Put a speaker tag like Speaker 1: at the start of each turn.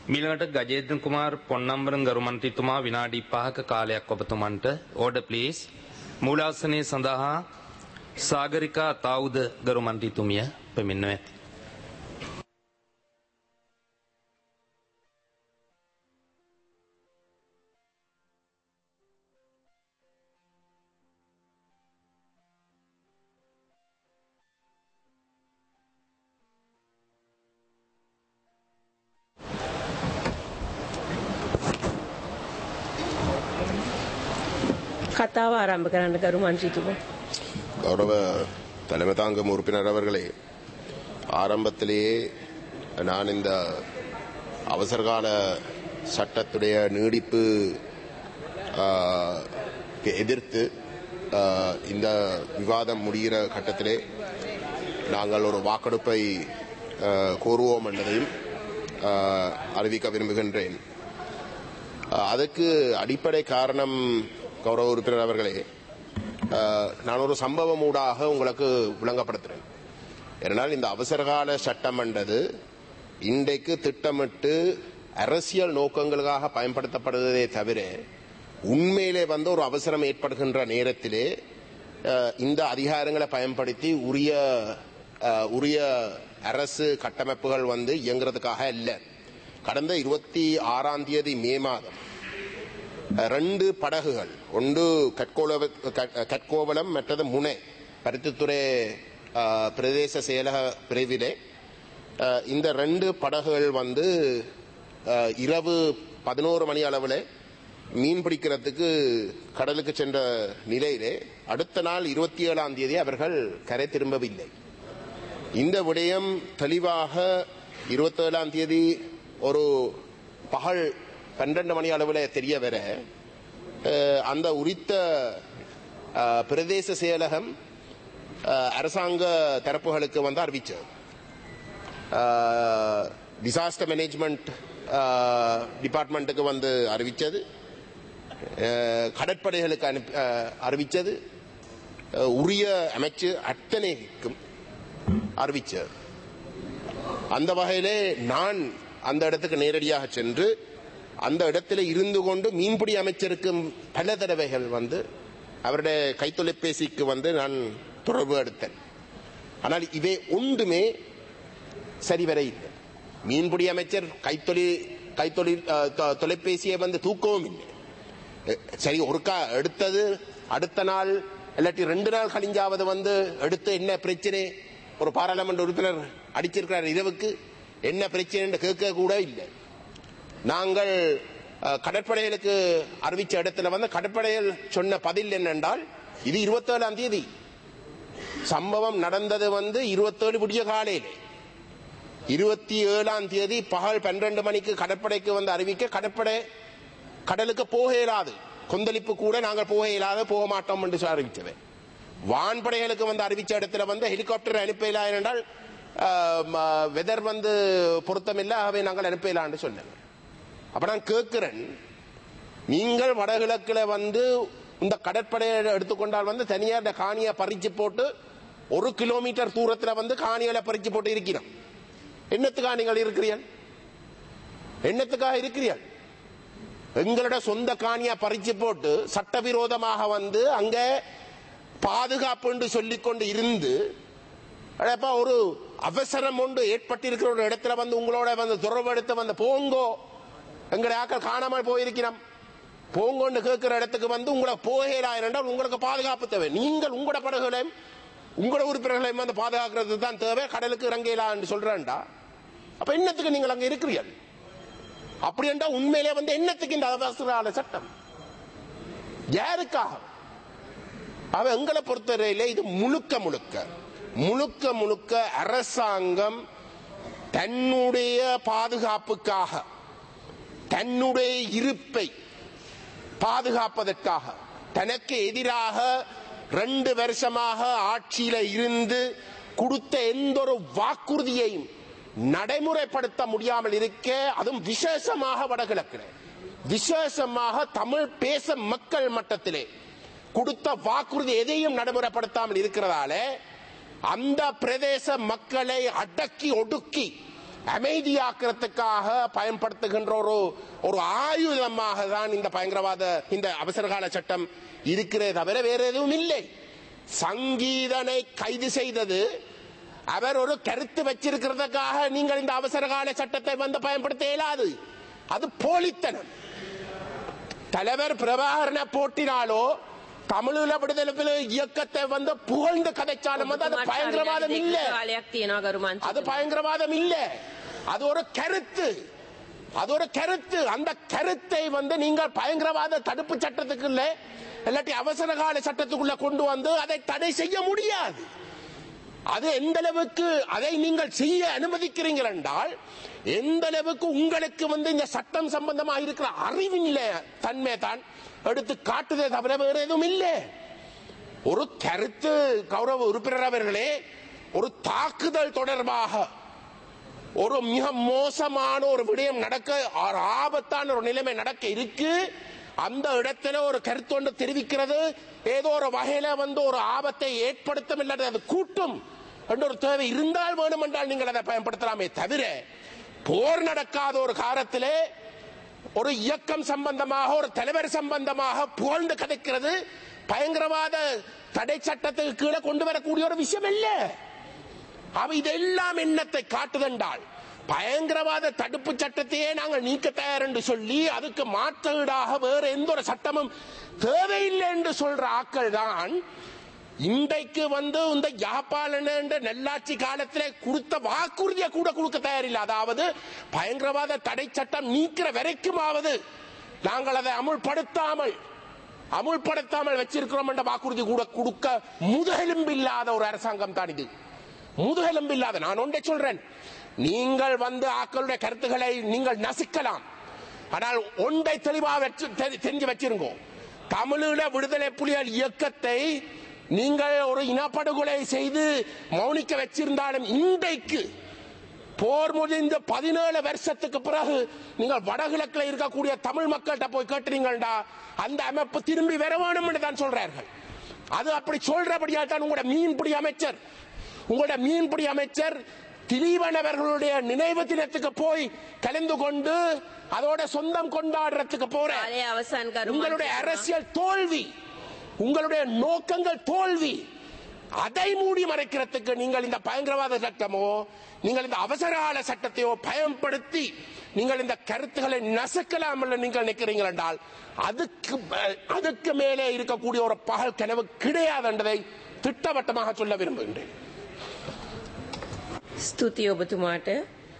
Speaker 1: මීළඟට ගජේද්‍ර කුමාර් පොන්නම්බරන් ගරු මන්ත්‍රීතුමා විනාඩි 5ක කාලයක් ඔබතුමන්ට ඕඩර් ප්ලීස් මූලාසනයේ සඳහා සාගරිකා තාවුද ගරු මන්ත්‍රීතුමිය පැමිණෙනවා ඇති
Speaker 2: කතාව ආරම්භ කරන්න ගරු මන්ත්‍රීතුමා.
Speaker 3: கௌரவ தலைமை தாங்கும் உறுப்பினர் அவர்களே ஆரம்பத்திலேயே நான் இந்த அவசரகால சட்டத்துடைய நீடிப்பு ஆ, க்கு எதிர்த்து ஆ, இந்த விவாதம் முடிகிற கட்டத்திலே நாங்கள் ஒரு வாக்கெடுப்பை ஆ, கோருவோம் என்பதையும் ஆ, அறிவிக்க விரும்புகின்றேன் ஆ, அதுக்கு அடிப்படை காரணம் கௌரவ உறுப்பினர் அவர்களே ஆஹ், நான் ஒரு சம்பவம் ஊடாக உங்களுக்கு விளங்கப்படுத்துறேன் ஏனால் இந்த அவசரகால சட்டம் என்றது இன்றைக்கு திட்டமிட்டு அரசியல் நோக்கங்களுக்காக பயன்படுத்தப்படுவதே தவிர உண்மையிலே வந்து ஒரு அவசரம் ஏற்படுகின்ற நேரத்திலே ஆஹ், இந்த அதிகாரங்களை பயன்படுத்தி உரிய ஆஹ், உரிய அரசு கட்டமைப்புகள் வந்து இயங்குறதுக்காக இல்லை கடந்த இருபத்தி ஆறாம் தேதி மே மாதம் ரெண்டு படகுகள் ஒன்று கட்கோல கட்- கட்கோவலம் மற்றது முனை பருத்தித்துறை ஆ, பிரதேச செயலக பிரிவிலே ஆ, இந்த ரெண்டு படகுகள் வந்து ஆ, இரவு பதினோரு மணி அளவில் மீன் பிடிக்கிறதுக்கு கடலுக்கு சென்ற நிலையிலே அடுத்த நாள் இருபத்தி ஏழாம் தேதி அவர்கள் கரை திரும்பவில்லை இந்த விடயம் தெளிவாக இருபத்தேழாம் தேதி ஒரு பகல் பன்னிரண்டு மணி அளவில் தெரிய வர அஹ், அந்த உரித்த அஹ், பிரதேச செயலகம் அஹ், அரசாங்க தரப்புகளுக்கு வந்து அறிவிச்சது டிசாஸ்டர் மேனேஜ்மெண்ட் டிபார்ட்மெண்ட்டுக்கு வந்து அறிவிச்சது அஹ், கடற்படைகளுக்கு அனுப்பி அஹ், அறிவிச்சது அஹ், உரிய அமைச்சு அத்தனைக்கும் அறிவிச்சது அந்த வகையிலே நான் அந்த இடத்துக்கு நேரடியாக சென்று அந்த இடத்துல இருந்து கொண்டு மீன்பிடி அமைச்சருக்கு பல தடவைகள் வந்து அவருடைய கைத்தொலைபேசிக்கு வந்து நான் தொடர்பு எடுத்தேன் ஆனால் இவை ஒன்றுமே சரிவர இல்லை மீன்பிடி அமைச்சர் கைத்தொழில் கைத்தொழில் அஹ், தொ- தொலைபேசியை வந்து தூக்கவும் இல்லை அஹ், சரி ஒருக்கா எடுத்தது அடுத்த நாள் இல்லாட்டி ரெண்டு நாள் கழிஞ்சாவது வந்து எடுத்து என்ன பிரச்சனை ஒரு பாராளுமன்ற உறுப்பினர் அடிச்சிருக்கிறார் இரவுக்கு என்ன பிரச்சனை கேட்க கூட இல்லை நாங்கள் அஹ், கடற்படைகளுக்கு அறிவிச்ச இடத்துல வந்து கடற்படைகள் சொன்ன பதில் என்னென்றால் இது இருபத்தேழாம் தேதி சம்பவம் நடந்தது வந்து இருபத்தேழு விடிய காலையிலே இருபத்தி ஏழாம் தேதி பகல் பன்னிரண்டு மணிக்கு கடற்படைக்கு வந்து அறிவிக்க கடற்படை கடலுக்கு போக இயலாது கொந்தளிப்பு கூட நாங்கள் போக இயலாது போக மாட்டோம் என்று சொல்லி அறிவிச்சது வான்படைகளுக்கு வந்து அறிவிச்ச இடத்துல வந்து ஹெலிகாப்டர் அனுப்பலா என்றால் வெதர் வந்து பொருத்தமில்லை ஆகவே நாங்கள் அனுப்பலான்னு சொன்னேன் அப்ப நான் கேட்கிறேன் நீங்கள் வடகிழக்குல வந்து இந்த கடற்படையை எடுத்துக்கொண்டால் வந்து தனியார் இந்த காணியை பறிச்சு போட்டு ஒரு கிலோமீட்டர் தூரத்துல வந்து காணிகளை பறிச்சு போட்டு இருக்கிறோம் என்னத்துக்காக நீங்கள் இருக்கிறீர்கள் என்னத்துக்காக இருக்கிறீர்கள் எங்களோட சொந்த காணியா பறிச்சு போட்டு சட்டவிரோதமாக வந்து அங்க பாதுகாப்பு என்று சொல்லிக்கொண்டு இருந்து அடப்பா ஒரு அவசரம் ஒன்று ஏற்பட்டிருக்கிற ஒரு இடத்துல வந்து உங்களோட வந்து தொடர்பு எடுத்து வந்து போங்கோ எங்களை ஆக்கள் காணாமல் போயிருக்கிறோம் போங்கோன்னு கேட்கிற இடத்துக்கு வந்து உங்களை போகலா என்றால் உங்களுக்கு பாதுகாப்பு தேவை நீங்கள் உங்களோட படகுகளையும் உங்களோட உறுப்பினர்களையும் வந்து பாதுகாக்கிறது தான் தேவை கடலுக்கு இறங்கலா என்று சொல்றேன்டா அப்ப என்னத்துக்கு நீங்கள் அங்க இருக்கிறீர்கள் அப்படி என்றால் உண்மையிலே வந்து என்னத்துக்கு இந்த அவசர சட்டம் யாருக்காக அவ எங்களை பொறுத்தவரையிலே இது முழுக்க முழுக்க முழுக்க முழுக்க அரசாங்கம் தன்னுடைய பாதுகாப்புக்காக தன்னுடைய இருப்பை பாதுகாப்பதற்காக தனக்கு எதிராக ரெண்டு வருஷமாக ஆட்சியில இருந்து கொடுத்த எந்த ஒரு வாக்குறுதியையும் நடைமுறைப்படுத்த முடியாமல் இருக்க அதுவும் விசேஷமாக வடகிழக்கில் விசேஷமாக தமிழ் பேச மக்கள் மட்டத்திலே கொடுத்த வாக்குறுதி எதையும் நடைமுறைப்படுத்தாமல் இருக்கிறதால அந்த பிரதேச மக்களை அடக்கி ஒடுக்கி அமைதியாக்குறதுக்காக பயன்படுத்துகின்ற ஒரு ஒரு ஆயுதமாக தான் இந்த பயங்கரவாத இந்த அவசரகால சட்டம் இருக்கிறே தவிர வேற எதுவும் இல்லை சங்கீதனை கைது செய்தது அவர் ஒரு கருத்து வச்சிருக்கிறதுக்காக நீங்கள் இந்த அவசரகால சட்டத்தை வந்து பயன்படுத்த இயலாது அது போலித்தனம் தலைவர் பிரபாகரனை போட்டினாலோ தமிழீழ விடுதலை புலி இயக்கத்தை வந்து புகழ்ந்து கதைச்சாலும் வந்து அது பயங்கரவாதம் இல்லை
Speaker 2: කාලයක් තියෙනවා ගරු
Speaker 3: அது
Speaker 2: මන්ත්‍රීතුමා.
Speaker 3: பயங்கரவாதம் இல்ல அது ஒரு கருத்து அது ஒரு கருத்து அந்த கருத்தை வந்து நீங்கள் பயங்கரவாத தடுப்பு சட்டத்துக்குள்ள இல்லாட்டி அவசர கால சட்டத்துக்குள்ள கொண்டு வந்து அதை தடை செய்ய முடியாது அது எந்த அளவுக்கு அதை நீங்கள் செய்ய அனுமதிக்கிறீர்கள் என்றால் எந்த அளவுக்கு உங்களுக்கு வந்து இந்த சட்டம் சம்பந்தமாக இருக்கிற அறிவின் தன்மை தான் எடுத்து காட்டுதே தவிர வேறு எதுவும் இல்லை ஒரு கருத்து கௌரவ உறுப்பினர் அவர்களே ஒரு தாக்குதல் தொடர்பாக ஒரு மிக மோசமான ஒரு விடயம் நடக்க ஒரு ஆபத்தான ஒரு நிலைமை நடக்க இருக்கு அந்த இடத்துல ஒரு கருத்து ஒன்று தெரிவிக்கிறது ஏதோ ஒரு வகையில வந்து ஒரு ஆபத்தை ஏற்படுத்தும் இல்லாத அது கூட்டும் என்ற ஒரு தேவை இருந்தால் வேணும் என்றால் நீங்கள் அதை பயன்படுத்தலாமே தவிர போர் நடக்காத ஒரு காலத்திலே ஒரு இயக்கம் சம்பந்தமாக ஒரு தலைவர் சம்பந்தமாக புகழ்ந்து கதைக்கிறது பயங்கரவாத தடை சட்டத்துக்கு கீழே கொண்டு வரக்கூடிய ஒரு விஷயம் இல்லை அவ இதெல்லாம் என்னத்தை காட்டுதென்றால் பயங்கரவாத தடுப்பு சட்டத்தையே நாங்கள் நீக்க தயார் என்று சொல்லி அதுக்கு மாற்றீடாக வேற எந்த ஒரு சட்டமும் தேவையில்லை என்று சொல்ற ஆக்கள் தான் இன்றைக்கு வந்து இந்த யாப்பாளன் என்ற நெல்லாட்சி காலத்திலே கொடுத்த வாக்குறுதியை கூட கொடுக்க தயாரில்லை அதாவது பயங்கரவாத தடை சட்டம் நீக்கிற வரைக்குமாவது நாங்கள் அதை அமுல்படுத்தாமல் அமுல்படுத்தாமல் வச்சிருக்கிறோம் என்ற வாக்குறுதி கூட கொடுக்க முதுகெலும்பில்லாத ஒரு அரசாங்கம் தான் இது முதுகெலும்பில்லாத நான் ஒன்றை சொல்றேன் நீங்கள் வந்து ஆக்களுடைய கருத்துக்களை நீங்கள் நசுக்கலாம் ஆனால் ஒன்றை தெளிவாக வச்சு தெரி- தெரிஞ்சு வச்சிருங்கோ தமிழீழ விடுதலை புலிகள் இயக்கத்தை நீங்கள் ஒரு இனப்படுகொலை செய்து மௌனிக்க வச்சிருந்தாலும் இன்றைக்கு போர் முடிந்த பதினேழு வருஷத்துக்கு பிறகு நீங்கள் வடகிழக்கில் இருக்கக்கூடிய தமிழ் மக்கள்கிட்ட போய் கேட்டுறீங்கடா அந்த அமைப்பு திரும்பி வர வேணும் என்று தான் சொல்றார்கள் அது அப்படி சொல்றபடியால் தான் உங்களோட மீன்பிடி அமைச்சர் உங்களோட மீன்பிடி அமைச்சர் திலீபன் அவர்களுடைய நினைவு தினத்துக்கு போய் கலந்து கொண்டு அதோட சொந்தம் கொண்டாடுறதுக்கு போற
Speaker 2: කාලය අවසන් ගරු
Speaker 3: உங்களுடைய
Speaker 2: මන්ත්‍රීතුමා.
Speaker 3: அரசியல் தோல்வி உங்களுடைய நோக்கங்கள் தோல்வி அதை மூடி மறைக்கிறதுக்கு நீங்கள் இந்த பயங்கரவாத சட்டமோ நீங்கள் இந்த அவசரகால சட்டத்தையோ பயன்படுத்தி நீங்கள் இந்த கருத்துக்களை நசுக்கலாம் என்று நீங்கள் நினைக்கிறீர்கள் என்றால் அதுக்கு ம- அதுக்கு மேலே இருக்கக்கூடிய ஒரு பகல் கனவு கிடையாது என்பதை திட்டவட்டமாக சொல்ல விரும்புகின்றேன்
Speaker 2: ස්තුතියි ඔබතුමාට